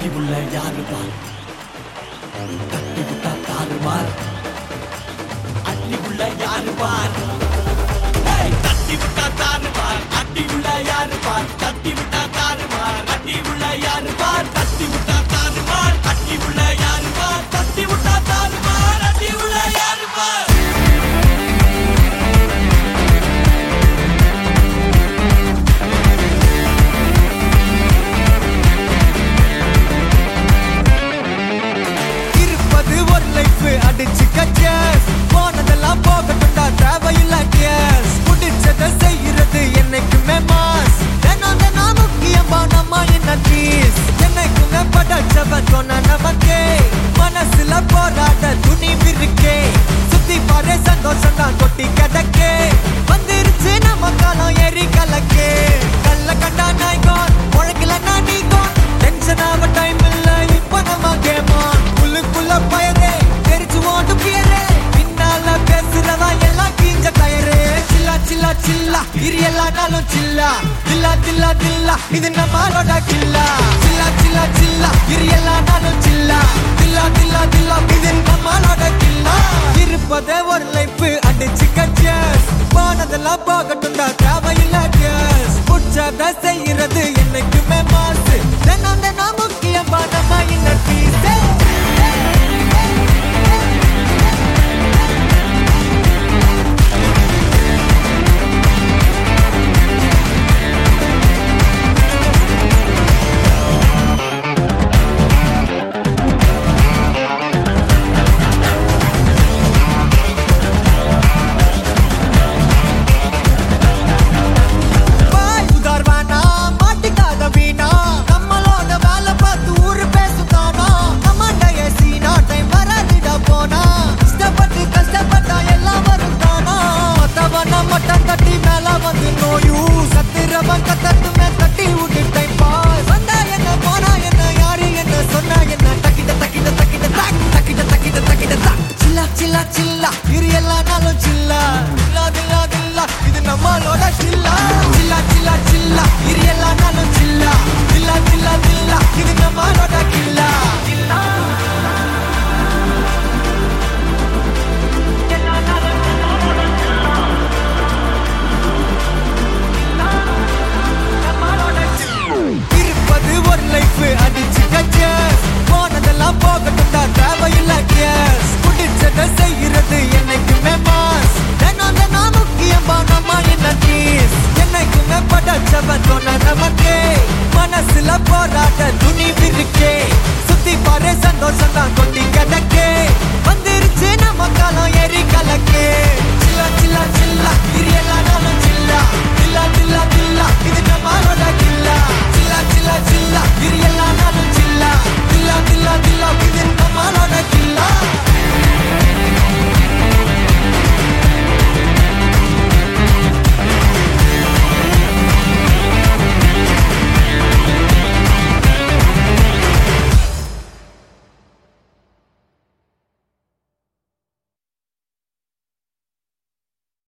தட்டி உள்ள யாரு பார் தட்டி விட்டா தாறு மார் அட்டி உள்ள யாரு பார் ஏய், தட்டி விட்டா தாறு மார் அட்டி உள்ள யாரு பார் தட்டி விட்டா தாறு மார் அட்டி உள்ள யாரு பார் தட்டி விட்டா தாறு மார் அட்டி உள்ள யாரு பார் தட்டி விட்டா தாறு மார் அட்டி உள்ள யாரு பார் இருப்பது ஒரு லைஃப் அடிச்சு கச்சஸ் போனதெல்லாம் போகட்டும்டா தேவையில்ல கேஸ் முடிச்சதை செய்யறது என்னைக்குமே மாஸ் தினம் தினம் முக்கியமா நம்ம என்ன பீஸ் என்னைக்குமே படைச்சவ சொன்ன நமக்கே மனசுல போராட துணிவு இருக்கே சுத்தி பாரு சந்தோஷம் தான் கொட்டி கிடக்கே வந்துருச்சு நம்ம காலம் ஏறி கலக்கே கல்ல கண்டா நாய்கான் உழக்கல நான் நீகான் டென்ஷன் ஆக டைம் இல்ல இப்ப நம்ம கேமான் உள்ளுக்குள்ள பயரே தெரிச்சு ஓட்டு பியரே பின்னால பேசுறதா எல்லாம் கீஞ்ச டயரே சில்லா சில்லா சில்லா இரு எல்லா நாளும் சில்லா தில்லா தில்லா தில்லா இது நம்மளோட கில்லா சில்லா சில்லா சில்லா இரு எல்லா நாளும் சில்லா தில்லா தில்லா தில்லா இது நம்மளோட கில்லா இருப்பதே ஒரு லைஃப் அடிச்சு கச்சஸ் போனதெல்லாம் போகட்டும்டா தேவையில்ல கேஸ் புடிச்சத செய்யறது